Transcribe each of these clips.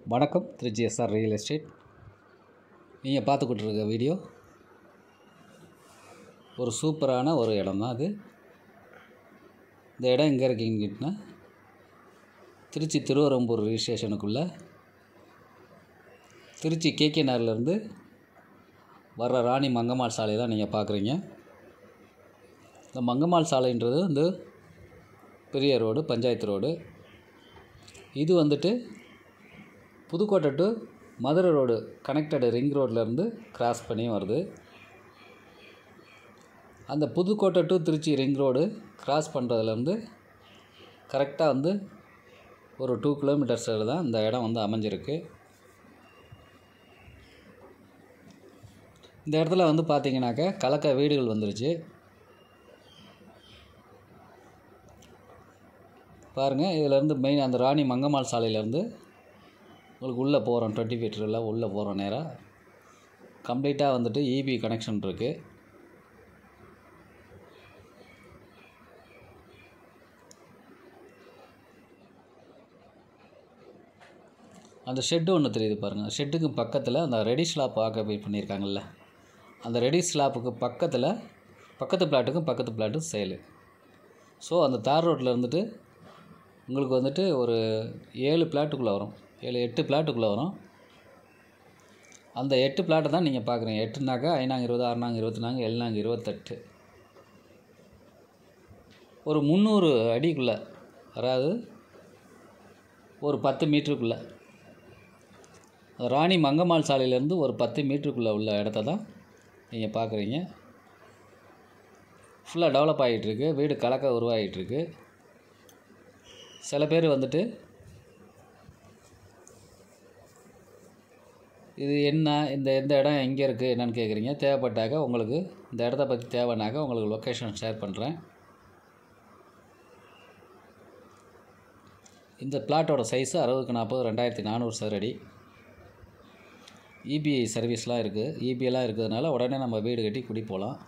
வணக்கம் திரு GSR real estate நீங்கள் பார்த்துக்கிட்டு இருக்க வீடியோ ஒரு சூப்பரான ஒரு இடம் தான் அது இந்த இடம் எங்கே இருக்கீங்கன்னு கேட்டிங்கன்னா திருச்சி திருவரம்பூர் ரிஜிஸ்ட்ரேஷனுக்குள்ளே திருச்சி கேகே நகர்லேருந்து வர்ற ராணி மங்கம்மாள் சாலை தான் நீங்கள் பார்க்குறீங்க இந்த மங்கம்மாள் சாலைன்றது வந்து பெரிய ரோடு பஞ்சாயத்து ரோடு இது வந்துட்டு Pudukkottai to Madurai road connected ring ரோட்லேருந்து கிராஸ் பண்ணி வருது அந்த Pudukkottai to Trichy ring road cross பண்ணுறதுலேருந்து கரெக்டாக வந்து ஒரு டூ கிலோமீட்டர்ஸில் தான் இந்த இடம் வந்து அமைஞ்சிருக்கு இந்த இடத்துல வந்து பார்த்தீங்கன்னாக்கா கலக்க வீடுகள் வந்துருச்சு பாருங்கள் இதிலேருந்து மெயின் அந்த ராணி மங்கம்மாள் சாலையிலேருந்து உங்களுக்கு உள்ளே போகிறோம் டுவெண்ட்டி ஃபீட்டரில் உள்ளே போகிறோம் நேராக கம்ப்ளீட்டாக வந்துட்டு இபி கனெக்ஷன் இருக்குது அந்த ஷெட்டு ஒன்று தெரியுது பாருங்கள் ஷெட்டுக்கு பக்கத்தில் அந்த ரெடி ஸ்லாப் ஆக்கியபை பண்ணியிருக்காங்கல்ல அந்த ரெடி ஸ்லாப்புக்கு பக்கத்தில் பக்கத்து பிளாட்டுக்கும் பக்கத்து பிளாட்டும் சேலு ஸோ அந்த தார் ரோட்டில் இருந்துட்டு உங்களுக்கு வந்துட்டு ஒரு ஏழு பிளாட்டுக்குள்ளே வரும் ஏழு எட்டு பிளாட்டுக்குள்ளே வரும் அந்த எட்டு பிளாட்டை தான் நீங்கள் பார்க்குறீங்க எட்டுனாக்கா ஐநாங்க இருபது ஆறுநாங்க இருபத்தி நாங்க ஏழுநாங்க இருபத்தெட்டு ஒரு முந்நூறு அடிக்குள்ளே அதாவது ஒரு பத்து மீட்டருக்குள்ளே ராணி மங்கம்மாள் சாலையிலேருந்து ஒரு பத்து மீட்டருக்குள்ளே உள்ள இடத்த தான் நீங்கள் பார்க்குறீங்க ஃபுல்லாக டெவலப் ஆகிட்டுருக்கு வீடு கலக்க உருவாகிட்டுருக்கு சில பேர் வந்துட்டு இது என்ன இந்த இந்த இடம் எங்கே இருக்குது என்னென்னு கேட்குறீங்க தேவைப்பட்டாக்க உங்களுக்கு இந்த இடத்த பற்றி தேவைன்னாக்கா உங்களுக்கு லொக்கேஷன் ஷேர் பண்ணுறேன் இந்த பிளாட்டோட சைஸு அறுபதுக்கு நாற்பது ரெண்டாயிரத்தி நானூறு சதுரடி இபி சர்வீஸ்லாம் இருக்குது இபியெல்லாம் இருக்கிறதுனால உடனே நம்ம வீடு கட்டி குடி போகலாம்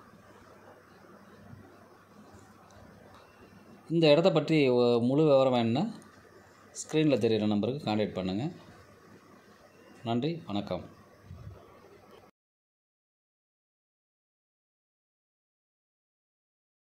இந்த இடத்த பற்றி ஒ- முழு விவரம் வேணும்னா ஸ்க்ரீனில் தெரிகிற நம்பருக்கு காண்டாக்ட் பண்ணுங்கள் நன்றி வணக்கம்